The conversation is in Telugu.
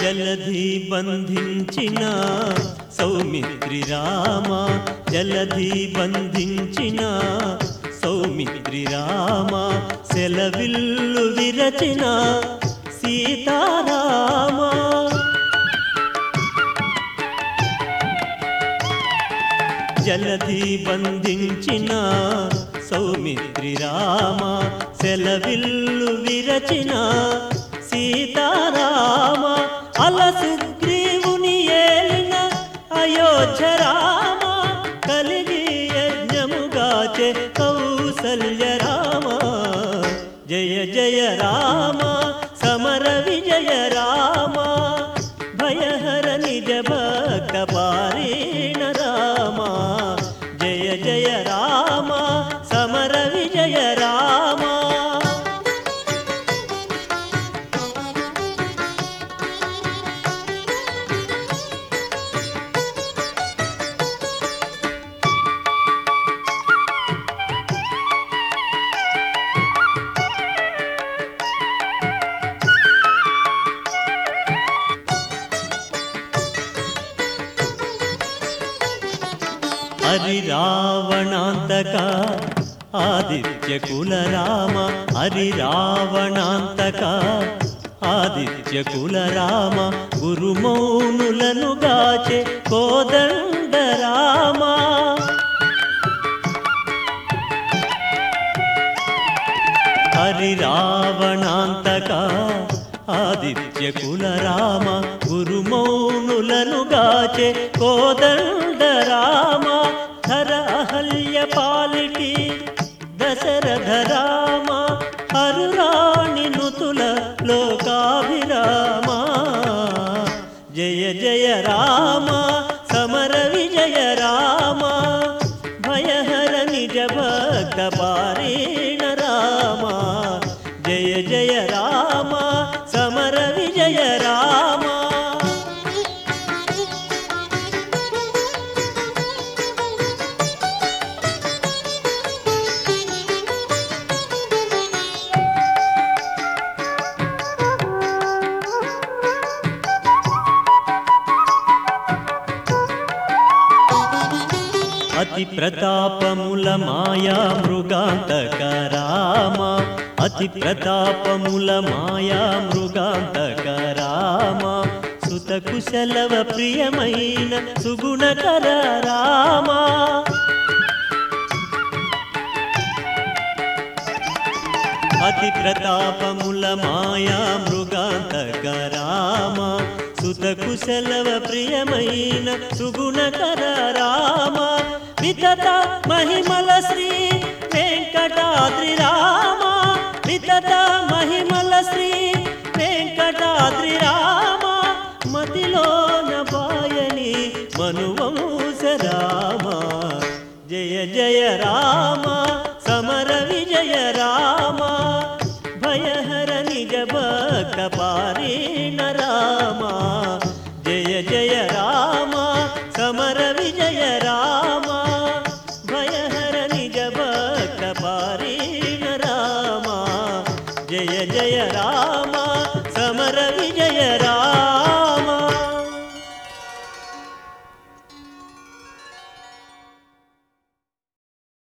జలధి బంధించిన సౌమిత్రి రామ జలధి బంధించిన సౌమిత్రి రామ సెలవిల్లు విరచిన సీతారామ జలధి బంధించిన సౌమిత్రి రామ సెలవిల్లు విరచిన సీతారామ అల సుగ్రీవుని ఏలిన అయోధ్య రామ కలిగి యజ్ఞముగాచే కౌసల్య రామ జయ జయ రామ సమర విజయ రామ భయహర నిజ భక్త పారీణ రామ జయ జయ రామ సమర విజయ రామ హరి రావణాంతక ఆదిత్య కుల రామ హరి రావణాంతక ఆదిత్య కుల రామ గురుమౌనులను గాచే కోదండ రామ హరి రావణాంతక ఆదిత్య కుల రామ గురుమౌనులను గాచే కోదండ రామ ధర అహల్య పాలిటి దశరథ రామ హరురాణి నుతుల లోకాభిరామ జయ జయ రామ సమర విజయ రామ భయహర నిజ భక్త పారేణ రామ జయ జయ రామ సమర విజయ రామ అతి ప్రతాపముల మాయా మృగాంతక రామ అతి ప్రతాపముల మాయా మృగాంతక రామ సుత కుశలవ ప్రియమైన సుగుణకర రామ అతి ప్రతాపముల మాయా మృగాంతక రామ సుత కుశలవ ప్రియమైన సుగుణకర రామ వితత మహిమల శ్రీ వెంకటాద్రి రామ వితత మహిమల శ్రీ వెంకటాద్రి రామ